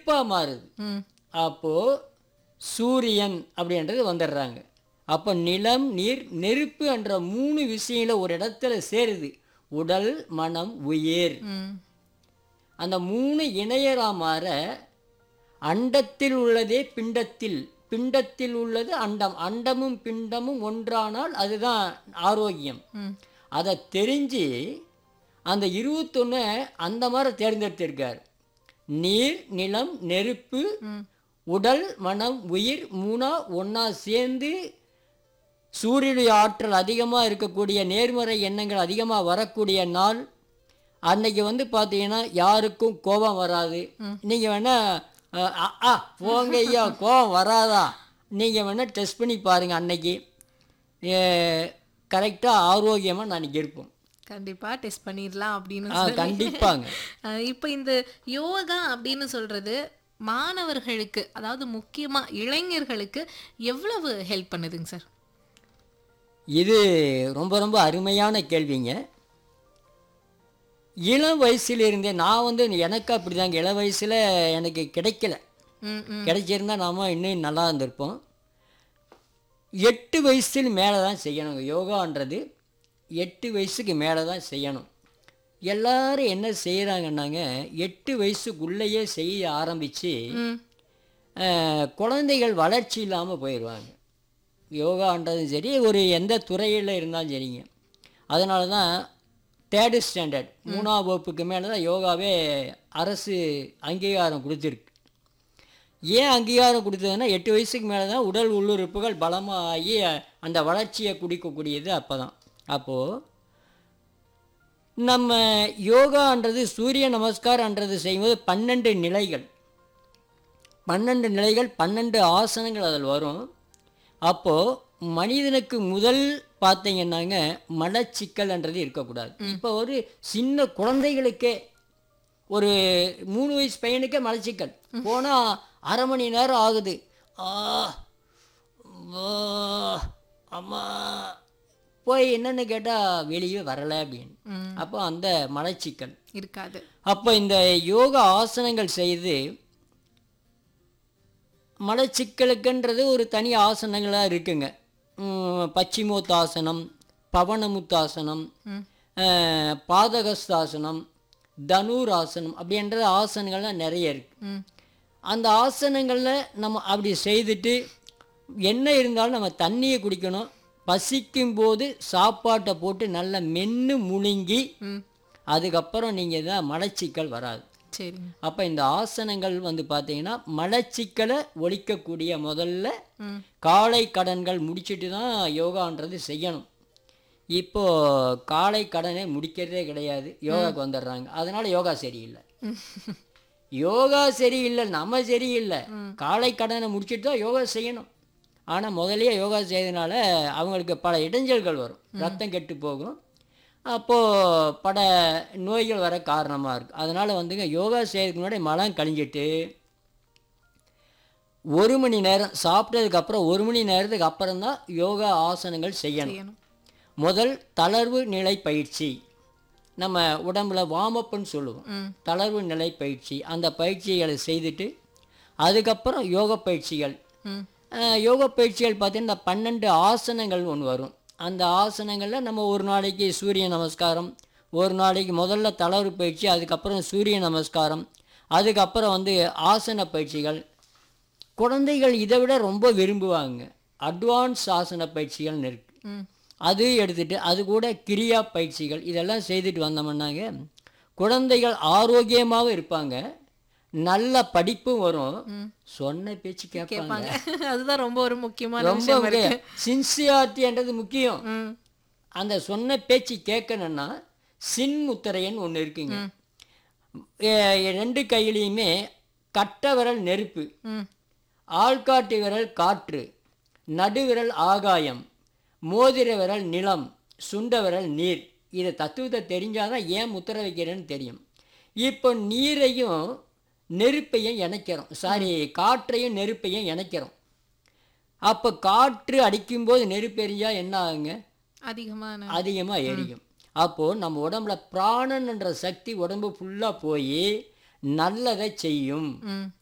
நெருப்பாக மாறுது ம் அப்போது சூரியன் அப்படின்றது வந்துடுறாங்க அப்போ நிலம் நீர் நெருப்பு என்ற மூணு விஷயங்கள ஒரு இடத்துல சேருது உடல் மனம் உயிர் ம் அந்த மூணு இணையரா மாற அண்டத்தில் உள்ளதே பிண்டத்தில் பிண்டத்தில் உள்ளது அண்டம் அண்டமும் பிண்டமும் ஒன்றானால் அதுதான் ஆரோக்கியம் ம் அதை தெரிஞ்சு அந்த இருபத்தொன்று அந்த மாதிரி தேர்ந்தெடுத்திருக்கார் நீர் நிலம் நெருப்பு ம் உடல் மனம் உயிர் மூணா ஒன்றா சேர்ந்து சூரியனுடைய ஆற்றல் அதிகமாக இருக்கக்கூடிய நேர்மறை எண்ணங்கள் அதிகமாக வரக்கூடிய நாள் அன்னைக்கு வந்து பார்த்தீங்கன்னா யாருக்கும் கோபம் வராது நீங்கள் வேணால் அ ஆ, போங்க ஐயா கோபம் வராதா நீங்கள் வேணால் டெஸ்ட் பண்ணி பாருங்கள் அன்னைக்கு கரெக்டாக ஆரோக்கியமாக நான் இருப்போம் கண்டிப்பா டெஸ்ட் பண்ணிடலாம் அப்படின்னு ஆ சொல்லி. கண்டிப்பாங்க அஹ் இப்போ இந்த யோகா அப்படின்னு சொல்றது மாணவர்களுக்கு அதாவது முக்கியமா இளைஞர்களுக்கு எவ்வளவு ஹெல்ப் பண்ணுதுங்க சார் இது ரொம்ப ரொம்ப அருமையான கேள்விங்க இளம் வயசுலேருந்தே நான் வந்து எனக்கு அப்படிதாங்க இளம் வயசில் எனக்கு கிடைக்கல ம் ம் கிடைச்சிருந்தா நாம இன்னும் நல்லா இருந்திருப்போம் எட்டு வயசுக்கு மேலே தான் செய்யணுங்க யோகான்றது எட்டு வயசுக்கு மேலே தான் செய்யணும் எல்லாரும் என்ன செய்கிறாங்கன்னாங்க எட்டு வயசுக்குள்ளேயே செய்ய ஆரம்பித்து ம் குழந்தைகள் வளர்ச்சி இல்லாமல் போயிடுவாங்க யோகான்றதும் சரி ஒரு எந்த துறையில் இருந்தாலும் சரிங்க அதனால தான் தேர்டு ஸ்டாண்டர்ட் மூணாம் வகுப்புக்கு மேலே தான் யோகாவே அரசு அங்கீகாரம் கொடுத்துருக்கு ஏன் அங்கீகாரம் கொடுத்ததுன்னா எட்டு வயசுக்கு மேலே தான் உடல் உள்ளுறுப்புகள் பலமாகி அந்த வளர்ச்சியை குடிக்கக்கூடியது அப்போ தான் அப்போது நம்ம யோகான்றது சூரிய நமஸ்காரன்றது செய்யும்போது பன்னெண்டு நிலைகள் பன்னெண்டு நிலைகள் பன்னெண்டு ஆசனங்கள் அதில் வரும் அப்போது மனிதனுக்கு முதல் பார்த்தீங்கன்னாங்க மலச்சிக்கல்ன்றது இருக்கக்கூடாது இப்போ ஒரு சின்ன குழந்தைகளுக்கே ஒரு மூணு வயசு பையனுக்கே மலச்சிக்கல் போனால் அரை மணி நேரம் ஆகுது ஆ வா, அம்மா போய் என்னன்னு கேட்டால் வெளியே வரலை அப்படின்னு ம் அப்போ அந்த மலச்சிக்கல் இருக்காது அப்போ இந்த யோகா ஆசனங்கள் செய்து மலச்சிக்கலுக்குன்றது ஒரு தனி ஆசனங்களாக இருக்குங்க உம், பச்சிமோத்தாசனம் பவனமுத்தாசனம் ம் அஹ், பாதகஸ்தாசனம் தனுராசனம் அப்படின்ற ஆசனங்கள்லாம் நிறைய இருக்கு ம் அந்த ஆசனங்களில் நம்ம அப்படி செய்துட்டு என்ன இருந்தாலும் நம்ம தண்ணியை குடிக்கணும் பசிக்கும் போது சாப்பாட்டை போட்டு நல்லா மென்று முழுங்கி ம் அதுக்கப்புறம் நீங்கள் தான் மலச்சிக்கல் வராது சரிங்க அப்போ இந்த ஆசனங்கள் வந்து பார்த்தீங்கன்னா மலச்சிக்கலை ஒழிக்கக்கூடிய முதல்ல ம் காலை கடன்கள் முடிச்சிட்டு தான் யோகான்றது செய்யணும் இப்போ காலை கடனை முடிக்கிறதே கிடையாது யோகாக்கு வந்துடுறாங்க அதனால யோகா சரியில்லை யோகா சரியில்லை நம்ம சரியில்லை காலை கடனை முடிச்சிட்டு தான் யோகா செய்யணும் ஆனால் முதல்லயே யோகா செய்யறதுனால அவங்களுக்கு பல இடைஞ்சல்கள் வரும் ரத்தம் கெட்டு போகும் அப்போது பல நோய்கள் வர காரணமாக இருக்குது அதனால் வந்துங்க யோகா செய்யறதுக்கு முன்னாடி மலம் கழிஞ்சிட்டு ஒரு மணி நேரம் சாப்பிட்டதுக்கு அப்புறம் ஒரு மணி நேரத்துக்கு அப்புறம் தான் யோகா ஆசனங்கள் செய்யணும் செய்யணும் முதல் தளர்வு நிலை பயிற்சி நம்ம உடம்புல வார்மப்புன்னு சொல்லுவோம் ம் தளர்வு நிலை பயிற்சி அந்த பயிற்சிகளை செய்துட்டு அதுக்கப்புறம் யோக பயிற்சிகள் ம் அஹ், யோக பயிற்சிகள் பார்த்தீங்கன்னா இந்த பன்னெண்டு ஆசனங்கள் ஒன்று வரும் அந்த ஆசனங்களில் நம்ம ஒரு நாளைக்கு சூரிய நமஸ்காரம் ஒரு நாளைக்கு முதல்ல தளர்வு பயிற்சி அதுக்கப்புறம் சூரிய நமஸ்காரம் அதுக்கப்புறம் வந்து ஆசன பயிற்சிகள் குழந்தைகள் இதை விட ரொம்ப விரும்புவாங்க அட்வான்ஸ் ஆசன பயிற்சிகள்னு இருக்கு ம் அது எடுத்துட்டு அது கூட கிரியா பயிற்சிகள் இதெல்லாம் செய்துட்டு வந்தோம்னாங்க குழந்தைகள் ஆரோக்கியமாகவும் இருப்பாங்க நல்ல படிப்பும் வரும் சொன்ன பேச்சு கேட்பாங்க கேட்பாங்க அதுதான் ரொம்ப ஒரு முக்கியமான ரொம்ப விஷயம் இருக்கு சின்சியாரிட்டின்றது முக்கியம் ம் அந்த சொன்ன பேச்சு கேட்கணும்னா சின்முத்திரைன்னு ஒன்று இருக்குங்க எ- ரெண்டு கையிலையுமே கட்ட விரல் நெருப்பு ம் ஆள்காட்டி விரல் காற்று நடுவிரல் ஆகாயம் மோதிர விரல் நிலம் சுண்ட விரல் நீர் இது தத்துவத்தை தெரிஞ்சாதான் ஏன் முத்திரை வைக்கிறேன்னு தெரியும் இப்போ நீரையும் நெருப்பையும் இணைக்கிறோம் சாரி காற்றையும் நெருப்பையும் இணைக்கிறோம் அப்போ காற்று அடிக்கும்போது நெருப்பு எரிஞ்சா என்ன ஆகுங்க அதிகமான அதிகமாக எரியும் அப்போது நம்ம உடம்புல பிராணன்ன்ற சக்தி உடம்பு ஃபுல்லாக போய் நல்லதை செய்யும் ம்